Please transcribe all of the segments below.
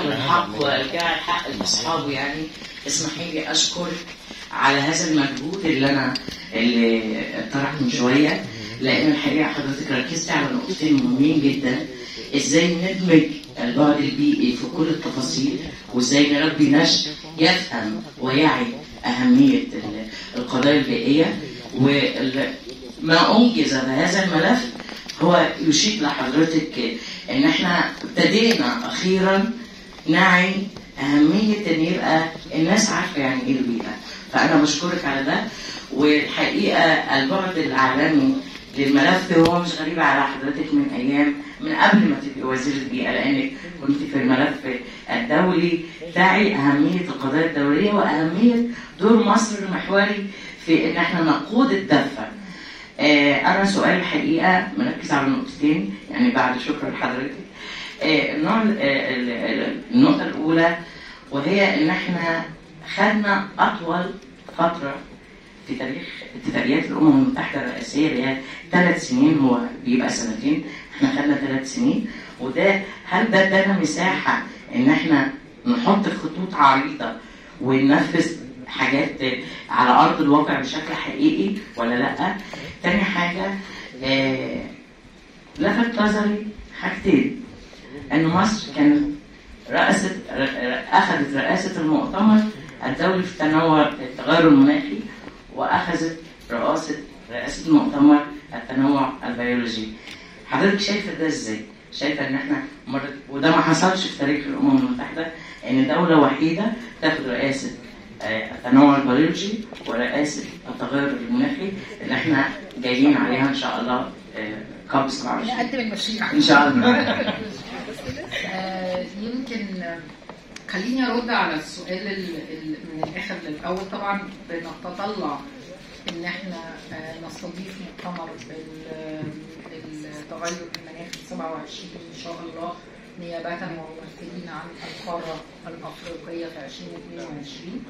صاحب الحق وجعل الحق لاصحابه يعني اسمحي لي اشكر على هذا المجهود اللي انا اللي طرح من شويه لان الحقيقه حضرتك ركزت على نقطتين مهمين جدا ازاي ندمج البعد البيئي في كل التفاصيل وازاي نربي نشء يفهم ويعي اهميه ال- القضايا البيئيه وما انجز بهذا الملف هو يشير لحضرتك ان احنا ابتدينا اخيرا نعي اهميه ان يبقى الناس عارفه يعني ايه البيئه فانا بشكرك على ده والحقيقه البعد العالمي للملف هو مش غريب على حضرتك من ايام من قبل ما تبقي وزير البيئه لانك كنت في الملف الدولي تعي اهميه القضايا الدوليه واهميه دور مصر المحوري في ان احنا نقود الدفه آه، انا سؤال الحقيقه مركز على نقطتين يعني بعد شكر لحضرتك آه، النوع ال- ال- ال- النقطه الاولى وهي ان احنا خدنا اطول فتره في تاريخ اتفاقيات الامم المتحده الرئاسيه اللي هي ثلاث سنين هو بيبقى سنتين احنا خدنا ثلاث سنين وده هل ده ادانا مساحه ان احنا نحط خطوط عريضه وننفذ حاجات على ارض الواقع بشكل حقيقي ولا لا؟ تاني حاجه آه لفت نظري حاجتين ان مصر كانت رأست اخذت رئاسه المؤتمر الدولي في التنوع التغير المناخي واخذت رئاسه رئاسه المؤتمر التنوع البيولوجي حضرتك شايفه ده ازاي؟ شايفه ان احنا مرت وده ما حصلش في تاريخ الامم المتحده ان دوله وحيده تاخد رئاسه آه، التنوع البيولوجي ورئاسه التغير المناخي اللي احنا جايين عليها ان شاء الله آه، كاب 27 نقدم المشروع ان شاء الله آه، يمكن آه، خليني ارد على السؤال ال- ال- من الاخر للاول طبعا بنتطلع ان احنا آه، نستضيف مؤتمر ال- التغير المناخي 27 ان شاء الله نيابة وممثلين عن القارة الأفريقية في 2022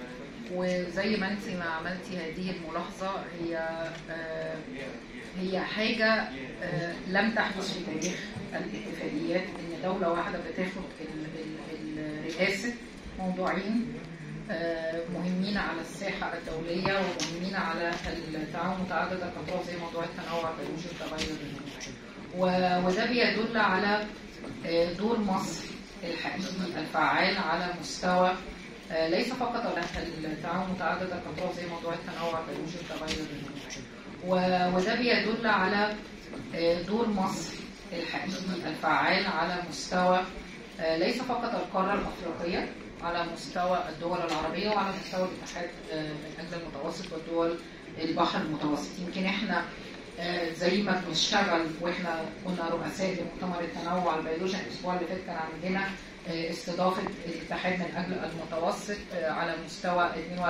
وزي ما انت ما عملتي هذه الملاحظة هي آه، هي حاجة آه، لم تحدث في تاريخ الاتفاقيات ان دولة واحدة بتاخد ال- ال- الرئاسة موضوعين آه، مهمين على الساحة الدولية ومهمين على التعاون متعدد الأطراف زي موضوع التنوع البيولوجي والتغير المناخي. و- وده بيدل على آه، دور مصر الحقيقي الفعال على مستوى آه، ليس فقط التعاون متعدد الأطراف زي موضوع التنوع البيولوجي والتغير المناخي. و- وده بيدل على آه، دور مصر الحقيقي الفعال على مستوى آه، ليس فقط القارة الأفريقية على مستوى الدول العربية وعلى مستوى الاتحاد آه، من أجل المتوسط والدول البحر المتوسط يمكن احنا آه، زي ما بنشتغل واحنا كنا رؤساء لمؤتمر التنوع البيولوجي الاسبوع اللي فات كان عندنا آه، استضافه الاتحاد من اجل المتوسط آه، على مستوى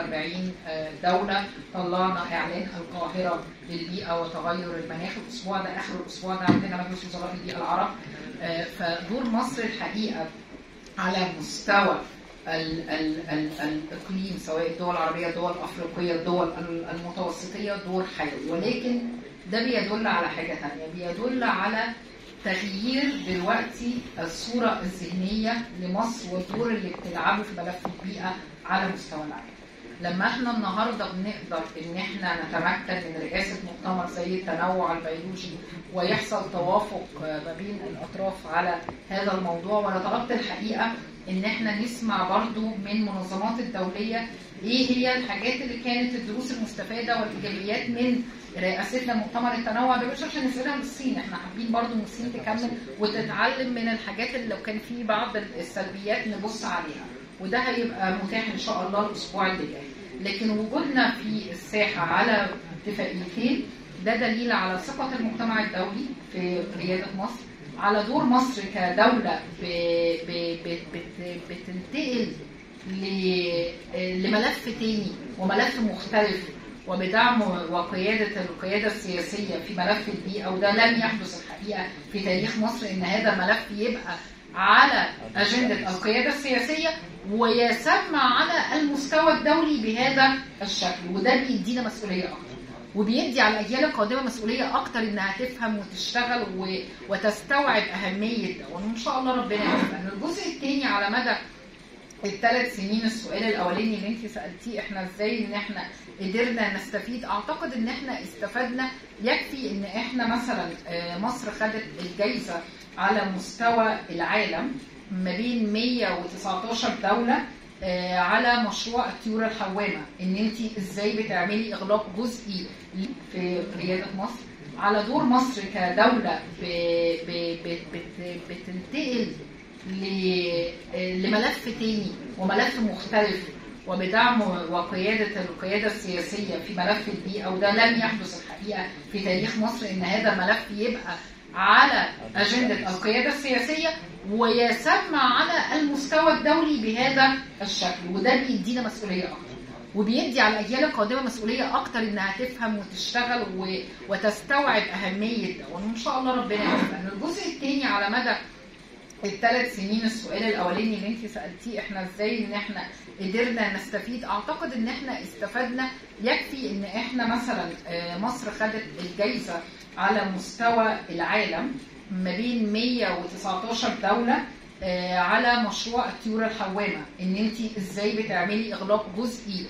42 آه، دوله طلعنا اعلان القاهره للبيئه وتغير المناخ الاسبوع ده اخر الاسبوع ده عندنا مجلس وزراء البيئه العرب آه، فدور مصر الحقيقه على مستوى ال ال ال الاقليم سواء الدول العربيه الدول الافريقيه الدول ال- المتوسطيه دور حيوي ولكن ده بيدل على حاجه ثانيه بيدل على تغيير دلوقتي الصوره الذهنيه لمصر والدور اللي بتلعبه في ملف البيئه على مستوى العالم. لما احنا النهارده بنقدر ان احنا نتمكن من رئاسه مؤتمر زي التنوع البيولوجي ويحصل توافق ما بين الاطراف على هذا الموضوع وانا طلبت الحقيقه ان احنا نسمع برضو من المنظمات الدوليه ايه هي الحاجات اللي كانت الدروس المستفاده والايجابيات من رئاستنا مؤتمر التنوع ده مش عشان نسالها من الصين احنا حابين برضو من الصين تكمل وتتعلم من الحاجات اللي لو كان في بعض السلبيات نبص عليها وده هيبقى متاح ان شاء الله الاسبوع اللي جاي لكن وجودنا في الساحه على اتفاقيتين ده دليل على ثقه المجتمع الدولي في رياده مصر على دور مصر كدوله ب... ب... ب... بت... بتنتقل ل... لملف تاني وملف مختلف وبدعم وقيادة القيادة السياسية في ملف البيئة وده لم يحدث الحقيقة في تاريخ مصر إن هذا الملف يبقى على أجندة القيادة السياسية ويسمى على المستوى الدولي بهذا الشكل وده بيدينا مسؤولية أكتر وبيدي على الاجيال القادمه مسؤوليه اكتر انها تفهم وتشتغل و... وتستوعب اهميه ده وان شاء الله ربنا يوفقنا الجزء الثاني على مدى الثلاث سنين السؤال الاولاني اللي انت سالتيه احنا ازاي ان احنا قدرنا نستفيد اعتقد ان احنا استفدنا يكفي ان احنا مثلا آه، مصر خدت الجائزه على مستوى العالم ما بين 119 دوله آه، على مشروع الطيور الحوامه ان انت ازاي بتعملي اغلاق جزئي في رياده مصر على دور مصر كدوله ب... ب... ب... بت... بتنتقل ل- لملف تاني وملف مختلف وبدعم وقيادة القيادة السياسية في ملف البيئة وده لم يحدث الحقيقة في تاريخ مصر إن هذا الملف يبقى على أجندة القيادة السياسية ويسمى على المستوى الدولي بهذا الشكل وده بيدينا مسؤولية أكتر وبيدي على الاجيال القادمه مسؤوليه اكتر انها تفهم وتشتغل و... وتستوعب اهميه ده وان شاء الله ربنا يوفقنا الجزء الثاني على مدى الثلاث سنين السؤال الاولاني اللي انت سالتيه احنا ازاي ان احنا قدرنا نستفيد اعتقد ان احنا استفدنا يكفي ان احنا مثلا آه، مصر خدت الجائزه على مستوى العالم ما بين 119 دوله آه، على مشروع الطيور الحوامه ان انت ازاي بتعملي اغلاق جزئي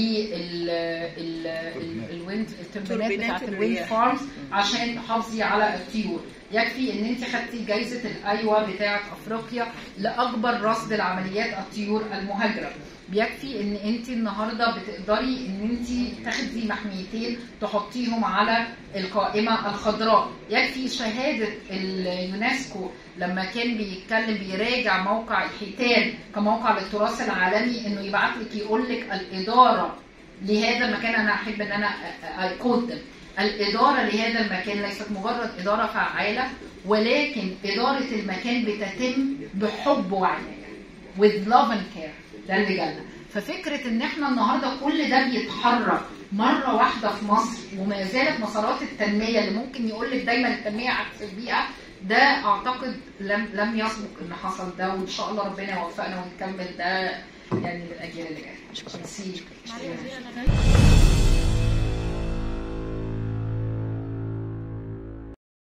للويند التوربينات توربينات بتاعت الويند الرياح. فارمز عشان تحافظي على الطيور يكفي ان انت خدتي جائزه الايوا بتاعه افريقيا لاكبر رصد العمليات الطيور المهاجره بيكفي ان انت النهارده بتقدري ان انت تاخدي محميتين تحطيهم على القائمه الخضراء يكفي شهاده اليونسكو لما كان بيتكلم بيراجع موقع الحيتان كموقع للتراث العالمي انه يبعت لك يقول لك الاداره لهذا المكان انا احب ان انا اقدم الاداره لهذا المكان ليست مجرد اداره فعاله ولكن اداره المكان بتتم بحب وعنايه with love and care ده اللي جالنا ففكره ان احنا النهارده كل ده بيتحرك مره واحده في مصر وما زالت مسارات التنميه اللي ممكن يقول لك دايما التنميه عكس البيئه ده اعتقد لم لم يسبق ان حصل ده وان شاء الله ربنا يوفقنا ونكمل ده يعني للاجيال اللي جايه. ميرسي. معلش، أنا جاي.